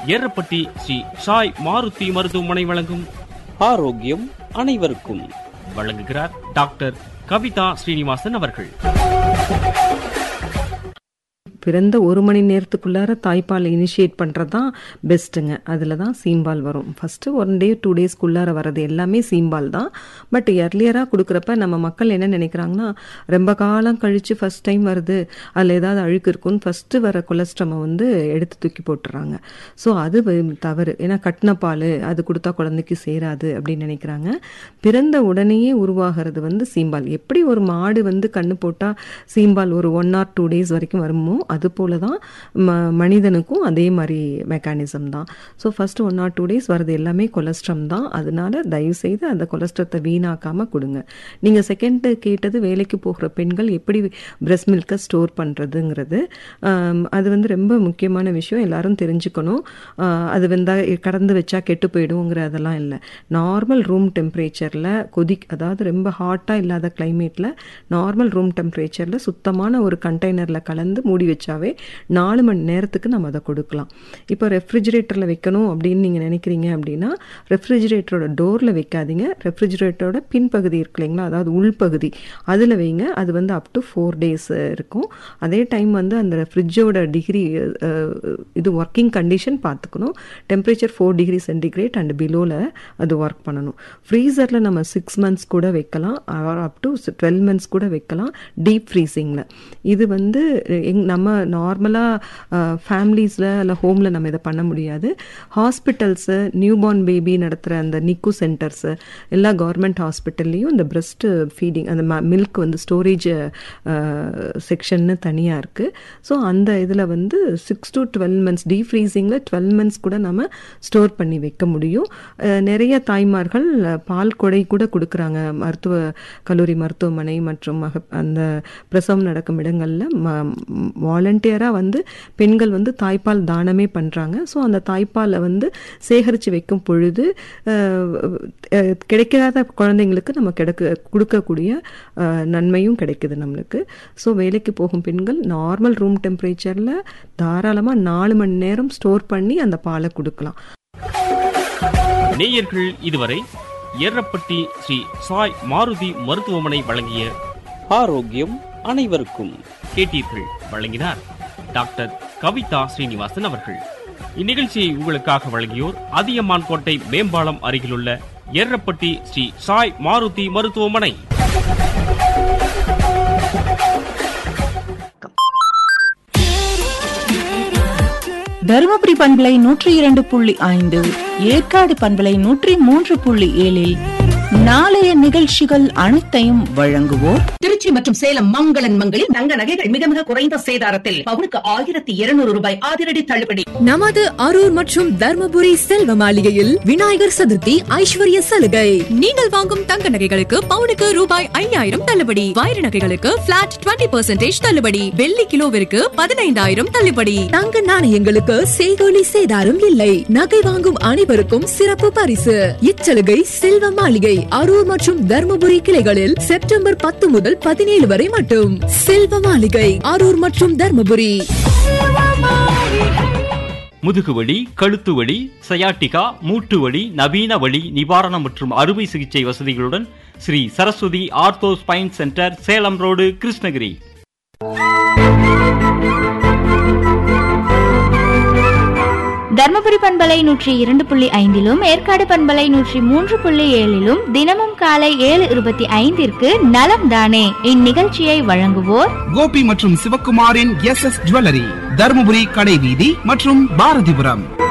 ஏரப்பட்டி ஸ்ரீ சாய் மாருதி மருத்துவமனை வழங்கும் ஆரோக்கியம் அனைவருக்கும் வழங்குகிறார் டாக்டர் கவிதா ஸ்ரீனிவாசன் அவர்கள் பிறந்த ஒரு மணி நேரத்துக்குள்ளார தாய்ப்பால் இனிஷியேட் பண்ணுறது தான் பெஸ்ட்டுங்க அதில் தான் சீம்பால் வரும் ஃபஸ்ட்டு ஒன் டே டூ டேஸ்க்குள்ளார வர்றது எல்லாமே சீம்பால் தான் பட் எர்லியராக கொடுக்குறப்ப நம்ம மக்கள் என்ன நினைக்கிறாங்கன்னா ரொம்ப காலம் கழித்து ஃபஸ்ட் டைம் வருது அதில் ஏதாவது அழுக்கு இருக்குன்னு ஃபஸ்ட்டு வர கொலஸ்ட்ரமை வந்து எடுத்து தூக்கி போட்டுறாங்க ஸோ அது வ- தவறு ஏன்னா கட்டின பால் அது கொடுத்தா குழந்தைக்கு சேராது அப்படின்னு நினைக்கிறாங்க பிறந்த உடனேயே உருவாகிறது வந்து சீம்பால் எப்படி ஒரு மாடு வந்து கண்ணு போட்டால் சீம்பால் ஒரு ஒன் ஆர் டூ டேஸ் வரைக்கும் வருமோ அது போல தான் ம மனிதனுக்கும் அதே மாதிரி மெக்கானிசம் தான் so first one or two days வரது எல்லாமே கொலஸ்ட்ரம் தான் அதனால தயவு செய்து அந்த கொலஸ்ட்ரத்தை வீணாக்காமல் கொடுங்க நீங்கள் செகண்ட் கேட்டது வேலைக்கு போகிற பெண்கள் எப்படி பிரஸ்ட் மில்கை ஸ்டோர் பண்ணுறதுங்கிறது அது வந்து ரொம்ப முக்கியமான விஷயம் எல்லாரும் தெரிஞ்சுக்கணும் ஆஹ் அது வந்தா கடந்து வச்சா கெட்டு போயிடுங்கிற அதெல்லாம் இல்லை நார்மல் ரூம் டெம்பரேச்சரில் கொதி அதாவது ரொம்ப ஹாட்டாக இல்லாத கிளைமேட்டில் நார்மல் ரூம் டெம்பரேச்சரில் சுத்தமான ஒரு கண்டெய்னரில் கலந்து மூடி வச்சாவே நாலு மணி நேரத்துக்கு நம்ம அதை கொடுக்கலாம் இப்போ ரெஃப்ரிஜிரேட்டரில் வைக்கணும் அப்படின்னு நீங்கள் நினைக்கிறீங்க அப்படின்னா ரெஃப்ரிஜிரேட்டரோட டோரில் வைக்காதீங்க ரெஃப்ரிஜிரேட்டரோட பின்பகுதி இருக்கு இல்லைங்களா அதாவது உள்பகுதி அதில் வைங்க அது வந்து அப் டு ஃபோர் டேஸ் இருக்கும் அதே டைம் வந்து அந்த ஃப்ரிட்ஜோட டிகிரி இது ஒர்க்கிங் கண்டிஷன் பார்த்துக்கணும் temperature four degree centigrade and பிலோவில் அது ஒர்க் பண்ணணும் ஃப்ரீசரில் நம்ம சிக்ஸ் மந்த்ஸ் கூட வைக்கலாம் அப் டு டுவெல் மந்த்ஸ் கூட வைக்கலாம் டீப் ஃப்ரீசிங்கில் இது வந்து எங் நம்ம நார்மலாக ஃபேமிலிஸில் இல்லை ஹோமில் நம்ம இதை பண்ண முடியாது ஹாஸ்பிட்டல்ஸு நியூபார்ன் பேபி நடத்துகிற அந்த நிக்கு சென்டர்ஸு எல்லா கவர்மெண்ட் ஹாஸ்பிட்டல்லையும் இந்த பிரஸ்ட் ஃபீடிங் அந்த மில்க் வந்து ஸ்டோரேஜ் செக்ஷன்னு தனியாக இருக்குது ஸோ அந்த இதில் வந்து six to twelve months deep ஃப்ரீசிங்கில் டுவெல் மந்த்ஸ் கூட நம்ம ஸ்டோர் பண்ணி வைக்க முடியும் அஹ், நிறைய தாய்மார்கள் அஹ், பால் கொடை கூட கொடுக்குறாங்க மருத்துவ கல்லூரி மருத்துவமனை மற்றும் மக அந்த பிரசவம் நடக்கும் இடங்களில் வாலண்டியராக வந்து பெண்கள் வந்து தாய்ப்பால் தானமே பண்ணுறாங்க ஸோ அந்த தாய்ப்பாலை வந்து சேகரித்து வைக்கும் பொழுது அஹ், அஹ், கிடைக்காத குழந்தைங்களுக்கு நம்ம கிடைக்க கொடுக்கக்கூடிய அஹ், நன்மையும் கிடைக்குது நம்மளுக்கு ஸோ வேலைக்கு போகும் பெண்கள் நார்மல் ரூம் டெம்பரேச்சரில் தாராளமாக நாலு மணி நேரம் ஸ்டோர் பண்ணி அந்த பாலை கொடுக்கலாம் நேயர்கள் இதுவரை ஏரப்பட்டி ஸ்ரீ சாய் மாருதி மருத்துவமனை வழங்கிய ஆரோக்கியம் அனைவருக்கும் கேட்டீர்கள் வழங்கினார் டாக்டர் கவிதா ஸ்ரீனிவாசன் அவர்கள் இந்நிகழ்ச்சியை உங்களுக்காக வழங்கியோர் அதியமான் கோட்டை மேம்பாலம் அருகிலுள்ள ஏரப்பட்டி ஸ்ரீ சாய் மாருதி மருத்துவமனை தருமபுரி பண்பலை நூற்றி இரண்டு புள்ளி ஐந்து ஏற்காடு பண்பலை நூற்றி மூன்று புள்ளி ஏழில் நாளைய நிகழ்ச்சிகள் அனைத்தையும் வழங்குவோர் திருச்சி மற்றும் சேலம் மங்களன் மங்களில் தங்க நகைகள் மிக மிக குறைந்த சேதாரத்தில் பவுனுக்கு ஆயிரத்தி இருநூறு ரூபாய் அதிரடி தள்ளுபடி நமது அரூர் மற்றும் தர்மபுரி செல்வ மாளிகையில் விநாயகர் சதுர்த்தி ஐஸ்வர்ய சலுகை நீங்கள் வாங்கும் தங்க நகைகளுக்கு பவுனுக்கு ரூபாய் ஐயாயிரம் தள்ளுபடி வைர நகைகளுக்கு பிளாட் 20% தள்ளுபடி வெள்ளி கிலோவிற்கு பதினைந்தாயிரம் தள்ளுபடி தங்க நாணயங்களுக்கு செய்கோலி சேதாரம் இல்லை நகை வாங்கும் அனைவருக்கும் சிறப்பு பரிசு இச்சலுகை செல்வ மாளிகை அரூர் மற்றும் தர்மபுரி கிளைகளில் செப்டம்பர் பத்து முதல் பதினேழு வரை மட்டும் செல்வ மாளிகை அரூர் மற்றும் தர்மபுரி முதுகுவலி கழுத்துவலி சயாட்டிகா மூட்டுவலி நவீன வலி நிவாரணம் மற்றும் அறுவை சிகிச்சை வசதிகளுடன் Sri Saraswathi ortho spine centre Salem road Krishnagiri Dharmapuri பண்பலை நூற்றி இரண்டு புள்ளி ஐந்திலும் ஏற்காடு பண்பலை நூற்றி மூன்று புள்ளி ஏழிலும் தினமும் காலை ஏழு இருபத்தி ஐந்திற்கு நலம் தானே இந்நிகழ்ச்சியை வழங்குவோர் கோபி மற்றும் சிவக்குமாரின் எஸ் எஸ் ஜுவல்லரி தருமபுரி கடைவீதி மற்றும் பாரதிபுரம்